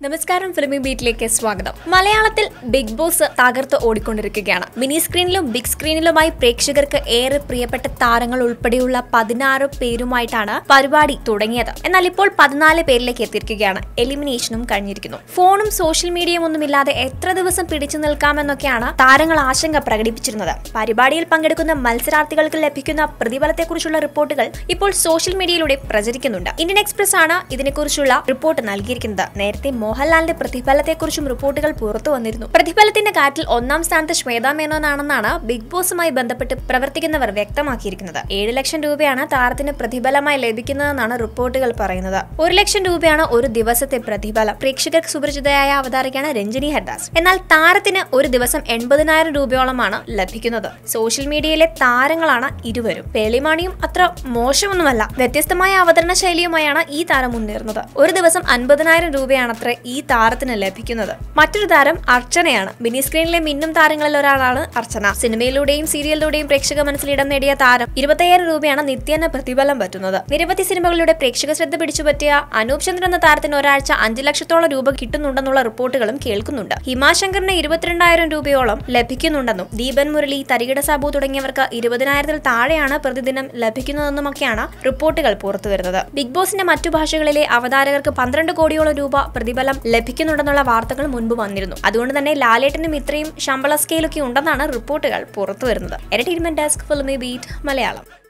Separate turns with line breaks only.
നമസ്കാരം ഫിലിമി ബീറ്റിലേക്ക് സ്വാഗതം മലയാളത്തിൽ ബിഗ് ബോസ് തകർത്ത് ഓടിക്കൊണ്ടിരിക്കുകയാണ് മിനി സ്ക്രീനിലും ബിഗ് സ്ക്രീനിലുമായി പ്രേക്ഷകർക്ക് ഏറെ പ്രിയപ്പെട്ട താരങ്ങൾ ഉൾപ്പെടെയുള്ള പതിനാറ് പേരുമായിട്ടാണ് പരിപാടി തുടങ്ങിയത് എന്നാൽ ഇപ്പോൾ പതിനാല് പേരിലേക്ക് എത്തിയിരിക്കുകയാണ് എലിമിനേഷനും കഴിഞ്ഞിരിക്കുന്നു ഫോണും സോഷ്യൽ മീഡിയയും ഒന്നുമില്ലാതെ എത്ര ദിവസം പിടിച്ചു നിൽക്കാമെന്നൊക്കെയാണ് താരങ്ങൾ ആശങ്ക പ്രകടിപ്പിച്ചിരുന്നത് പരിപാടിയിൽ പങ്കെടുക്കുന്ന മത്സരാർത്ഥികൾക്ക് ലഭിക്കുന്ന പ്രതിഫലത്തെക്കുറിച്ചുള്ള റിപ്പോർട്ടുകൾ ഇപ്പോൾ സോഷ്യൽ മീഡിയയിലൂടെ പ്രചരിക്കുന്നുണ്ട് ഇന്ത്യൻ എക്സ്പ്രസ് ആണ് ഇതിനെക്കുറിച്ചുള്ള റിപ്പോർട്ട് നൽകിയിരിക്കുന്നത് നേരത്തെ മോഹൻലാലിന്റെ പ്രതിഫലത്തെക്കുറിച്ചും റിപ്പോർട്ടുകൾ പുറത്തു വന്നിരുന്നു പ്രതിഫലത്തിന്റെ കാര്യത്തിൽ ഒന്നാം സ്ഥാനത്ത് ശ്വേതാ മേനോനാണെന്നാണ് ബിഗ് ബോസുമായി ബന്ധപ്പെട്ട് പ്രവർത്തിക്കുന്നവർ വ്യക്തമാക്കിയിരിക്കുന്നത് ഏഴ് ലക്ഷം രൂപയാണ് താരത്തിന് പ്രതിഫലമായി ലഭിക്കുന്നതെന്നാണ് റിപ്പോർട്ടുകൾ പറയുന്നത് ഒരു ലക്ഷം രൂപയാണ് ഒരു ദിവസത്തെ പ്രതിഫലം പ്രേക്ഷകർക്ക് സുപരിചിതയായ അവതാരികയാണ് രഞ്ജിനി ഹരിദാസ് എന്നാൽ താരത്തിന് ഒരു ദിവസം എൺപതിനായിരം രൂപയോളമാണ് ലഭിക്കുന്നത് സോഷ്യൽ മീഡിയയിലെ താരങ്ങളാണ് ഇരുവരും പേളിമാണിയും അത്ര മോശമൊന്നുമല്ല വ്യത്യസ്തമായ അവതരണ ശൈലിയുമായാണ് ഈ താരം മുന്നേറുന്നത് ഒരു ദിവസം അൻപതിനായിരം രൂപയാണത്രേ ഈ താരത്തിന് ലഭിക്കുന്നത് മറ്റൊരു താരം അർച്ചനയാണ് മിനി സ്ക്രീനിലെ മിന്നും താരങ്ങളിൽ ഒരാളാണ് അർച്ചന സിനിമയിലൂടെയും സീരിയലിലൂടെയും പ്രേക്ഷക മനസ്സിൽ ഇടം നേടിയ താരം ഇരുപത്തയ്യായിരം രൂപയാണ് നിത്യേന പ്രതിഫലം പറ്റുന്നത് നിരവധി സിനിമകളിലൂടെ പ്രേക്ഷക ശ്രദ്ധ പിടിച്ചുപറ്റിയ അനൂപ് ചന്ദ്രൻ എന്ന താരത്തിന് ഒരാഴ്ച അഞ്ച് ലക്ഷത്തോളം രൂപ കിട്ടുന്നുണ്ടെന്നുള്ള റിപ്പോർട്ടുകളും കേൾക്കുന്നുണ്ട് ഹിമാശങ്കറിന് ഇരുപത്തിരണ്ടായിരം രൂപയോളം ലഭിക്കുന്നുണ്ടെന്നും ദീപൻ മുരളി തരികിട സാബു തുടങ്ങിയവർക്ക് ഇരുപതിനായിരത്തിൽ താഴെയാണ് പ്രതിദിനം ലഭിക്കുന്നതെന്നുമൊക്കെയാണ് റിപ്പോർട്ടുകൾ പുറത്തുവരുന്നത് ബിഗ് ബോസിന്റെ മറ്റു ഭാഷകളിലെ അവതാരകർക്ക് പന്ത്രണ്ട് കോടിയോളം രൂപ പ്രതിഫലം ലഭിക്കുന്നുണ്ടെന്നുള്ള വാർത്തകൾ മുൻപ് വന്നിരുന്നു അതുകൊണ്ട് തന്നെ ലാലേട്ടനും ഇത്രയും ശമ്പള സ്കെയിലൊക്കെ ഉണ്ടെന്നാണ് റിപ്പോർട്ടുകൾ പുറത്തുവരുന്നത് entertainment desk Filmibeat Malayalam